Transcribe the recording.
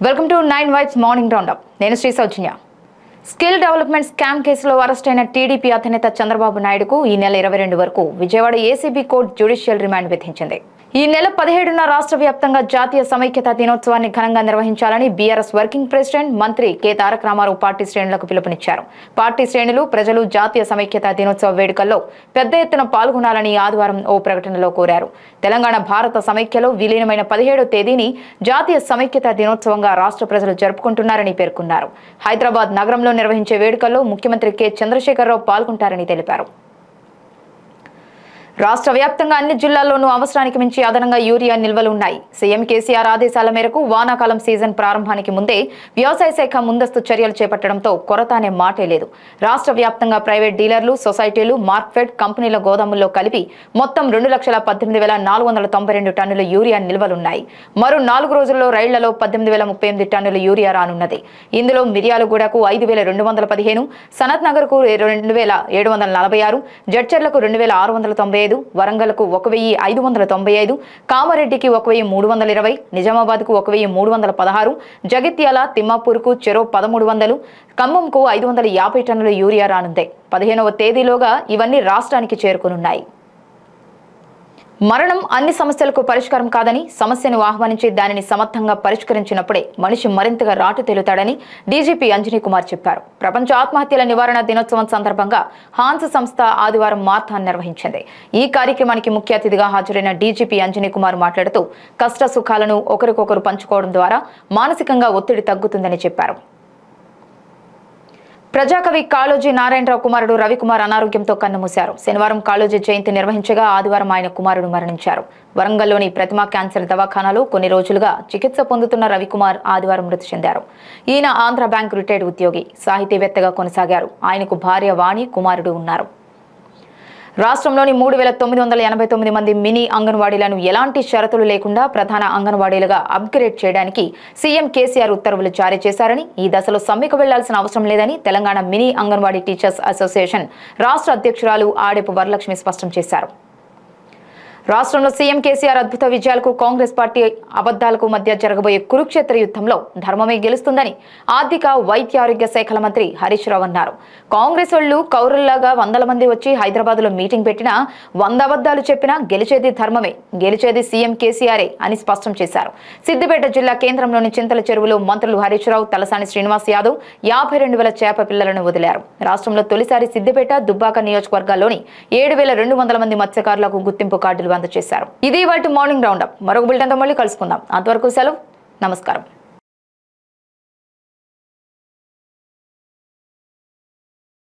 welcome to nine vibes morning roundup నేను Sri Soujanya skill development scam కేసులో arrest అయిన TDP అధినేత చంద్రబాబు నాయుడుకు ఈ నెల ఇరవై రెండు వరకు Vijayawada ACB court judicial remand విధించింది ఈ నెల పదిహేడున రాష్ట్ర వ్యాప్తంగా జాతీయ సమైక్యత దినోత్సవాన్ని ఘనంగా నిర్వహించాలని బీఆర్ఎస్ వర్కింగ్ ప్రెసిడెంట్ మంత్రి కె తారక రామారావు పార్టీ శ్రేణులకు పిలుపునిచ్చారు పార్టీ శ్రేణులు ప్రజలు జాతీయ సమైక్యత దినోత్సవ వేడుకల్లో పెద్ద ఎత్తున పాల్గొనాలని ఆదివారం ఓ ప్రకటనలో కోరారు తెలంగాణ భారత సమైక్యలో విలీనమైన పదిహేడో తేదీని జాతీయ సమైక్యత దినోత్సవంగా రాష్ట్ర ప్రజలు జరుపుకుంటున్నారని పేర్కొన్నారు హైదరాబాద్ నగరంలో నిర్వహించే వేడుకల్లో ముఖ్యమంత్రి కె చంద్రశేఖరరావు పాల్గొంటారని తెలిపారు రాష్ట్ర వ్యాప్తంగా అన్ని జిల్లాల్లోనూ అవసరానికి మించి అదనంగా యూరియా నిల్వలు ఉన్నాయి సీఎం కేసీఆర్ ఆదేశాల మేరకు వానాకాలం సీజన్ ప్రారంభానికి ముందే వ్యవసాయ శాఖ ముందస్తు చర్యలు చేపట్టడంతో కొరత అనే మాటే లేదు రాష్ట్ర వ్యాప్తంగా ప్రైవేట్ డీలర్లు సొసైటీలు మార్క్ఫెడ్ కంపెనీల గోదాముల్లో కలిపి మొత్తం రెండు లక్షల పద్దెనిమిది వేల నాలుగు వందల తొంభై రెండు టన్నుల యూరియా నిల్వలున్నాయి మరో నాలుగు రోజుల్లో రైళ్లలో పద్దెనిమిది వేల ముప్పై ఎనిమిది టన్నుల యూరియా రానున్నది ఇందులో మిర్యాలగూడకు ఐదు వేల రెండు వందల పదిహేను సనత్ నగర్కు రెండు వేల ఏడు వందల నలభై ఆరు జడ్చర్లకు రెండు వేల ఆరు వందల తొంభై ఐదు వరంగల్కు ఒక వెయ్యి ఐదు వందల తొంభై ఐదు కామారెడ్డికి ఒక వెయ్యి మూడు వందల ఇరవై నిజామాబాద్కు ఒక వెయ్యి మూడు వందల పదహారు జగిత్యాల తిమ్మాపూర్కు చెరో పదమూడు వందలు ఖమ్మంకు ఐదు వందల యాభై టన్నుల యూరియా రానుంది పదిహేనవ తేదీలోగా ఇవన్నీ రాష్ట్రానికి చేరుకునున్నాయి మరణం అన్ని సమస్యలకు పరిష్కారం కాదని సమస్యను ఆహ్వానించి దానిని సమర్థంగా పరిష్కరించినప్పుడే మనిషి మరింతగా రాటు తేలుతాడని డీజీపీ అంజనీ కుమార్ చెప్పారు ప్రపంచ ఆత్మహత్యల నివారణ దినోత్సవం సందర్భంగా హాన్స్ సంస్థ ఆదివారం మార్థాన్ నిర్వహించింది ఈ కార్యక్రమానికి ముఖ్య అతిథిగా హాజరైన డీజీపీ అంజనీ కుమార్ మాట్లాడుతూ కష్ట సుఖాలను ఒకరికొకరు పంచుకోవడం ద్వారా మానసికంగా ఒత్తిడి తగ్గుతుందని చెప్పారు ప్రజాకవి కాళోజీ నారాయణరావు కుమారుడు రవికుమార్ అనారోగ్యంతో కన్నుమూశారు శనివారం కాళోజీ జయంతి నిర్వహించగా ఆదివారం ఆయన కుమారుడు మరణించారు వరంగల్లోని ప్రతిమా క్యాన్సర్ దవాఖానాలో కొన్ని రోజులుగా చికిత్స పొందుతున్న రవికుమార్ ఆదివారం మృతి చెందారు ఈయన ఆంధ్ర బ్యాంక్ రిటైర్డ్ ఉద్యోగి సాహితీవేత్తగా కొనసాగారు ఆయనకు భార్య వాణి కుమారుడు ఉన్నారు రాష్ట్రంలోని మూడు వేల తొమ్మిది వందల ఎనభై తొమ్మిది మంది మినీ అంగన్వాడీలను ఎలాంటి షరతులు లేకుండా ప్రధాన అంగన్వాడీలుగా అప్గ్రేడ్ చేయడానికి సీఎం కేసీఆర్ ఉత్తర్వులు జారీ చేశారని ఈ దశలో సమ్మెకు వెళ్లాల్సిన అవసరం లేదని Telangana mini anganwadi teachers association రాష్ట్ర అధ్యక్షురాలు ఆడెపు వరలక్ష్మి స్పష్టం చేశారు రాష్ట్రంలో సీఎం కేసీఆర్ అద్భుత విజయాలకు కాంగ్రెస్ పార్టీ అబద్దాలకు మధ్య జరగబోయే కురుక్షేత్ర యుద్ధంలో ధర్మమే గెలుస్తుందని ఆర్థిక వైద్య ఆరోగ్య శాఖల మంత్రి హరీష్ రావు అన్నారు కాంగ్రెస్ వాళ్ళు కౌరుల్లాగా వందల మంది వచ్చి హైదరాబాద్ లో మీటింగ్ పెట్టినా వంద అబద్దాలు చెప్పినా గెలిచేది ధర్మమే గెలిచేది సీఎం కేసీఆరే అని స్పష్టం చేశారు సిద్దిపేట జిల్లా కేంద్రంలోని చింతల చెరువులో మంత్రులు హరీష్ రావు తలసాని శ్రీనివాస్ యాదవ్ యాభై రెండు వేల చేప పిల్లలను వదిలారు రాష్ట్రంలో తొలిసారి సిద్దిపేట దుబ్బాక నియోజకవర్గాల్లోని ఏడు వేల రెండు వందల మంది మత్స్యకారులకు గుర్తింపు కార్డులు అందజేశారు ఇది వాటి మార్నింగ్ రౌండప్ మరొక బులెటిన్తో మళ్ళీ కలుసుకుందాం అంతవరకు సెలవు నమస్కారం